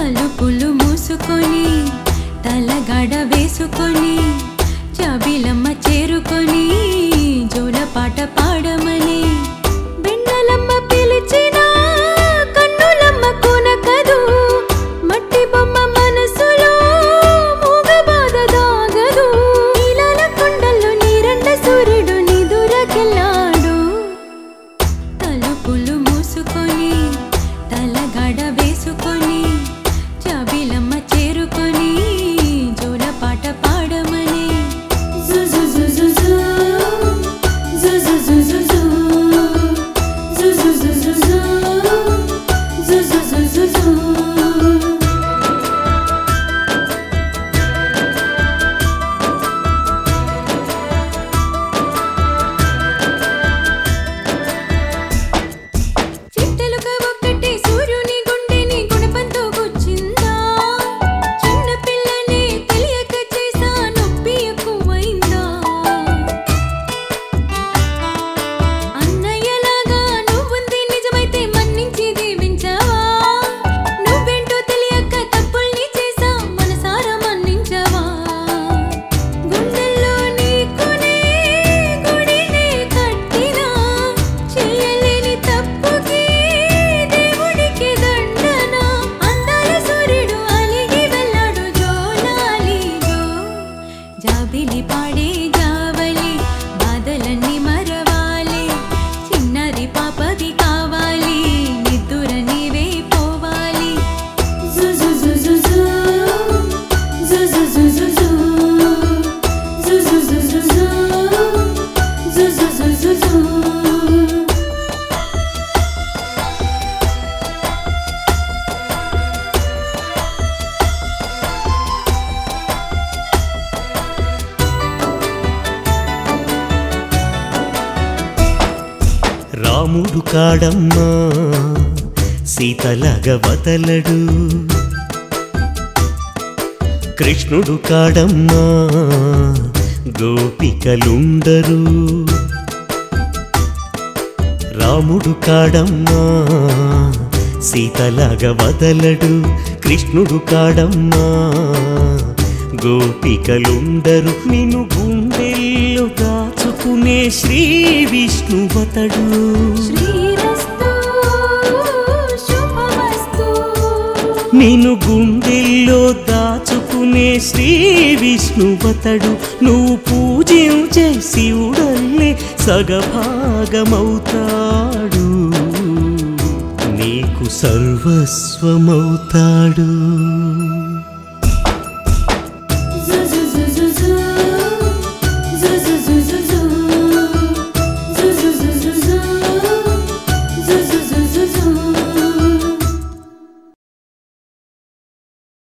తలుపులు మూసుకొని తలగడ వేసుకొని జాబిలమ్మ చేరుకొని జోల పాట పాడమని బెన్నలమ్మ పిలిచిన కన్నులమ్మ కొనకదు మట్టి బొమ్మ మనసులో మూగ బాధ దాగదు నీలాల కొండల్లో నీరండ సూర్యుడు నిదురకెళ్ళాడు తలుపులు మూసుకొని తలగడ వేసుకొని జాబిలమ్మ చేరుకొని జోల పాట పాడమని చిట్టెలుక ఒక్కటి సూర్యుని గుండెని గుణపంతో గుచ్చిందా చిన్న పిల్లని తెలియక చేసా నొప్పి ఎక్కువైందా అన్నయ్యలాగా నువ్వుంది నిజమైతే మన్నించి దీవించవా నువ్వేంటో తెలియక తప్పుల్ని చేసా మనసారా మన్నించవా గుండెల్లో నీకునే గుడినే కట్టినా చేయలేని తప్పుకి దేవుడికి దండన అందాల సూర్యుడు అలిగి వెళ్ళాడు జోలాలి జో జాబిలి పాడే జావలి బాధలన్నీ మరవాలి చిన్నది పాపది కావాలి నిద్దుర నీవే పోవాలి రాముడు కాడమ్మా సీతలగ వదలడు కృష్ణుడు కాడమ్మా గోపికలుండరు రాముడు కాడమ్మా సీతలాగ వదలడు కృష్ణుడు కాడమ్మా గోపికలుండరు నిన్ను గుండెల్లో దాచుకునే శ్రీ విష్ణువతడు శ్రీరస్తు శుభమస్తు నిన్ను గుండెల్లో దాచుకునే శ్రీ విష్ణువతడు నువ్వు పూజించే శివుడల్లే సగభాగమవుతాడు నీకు సర్వస్వమవుతాడు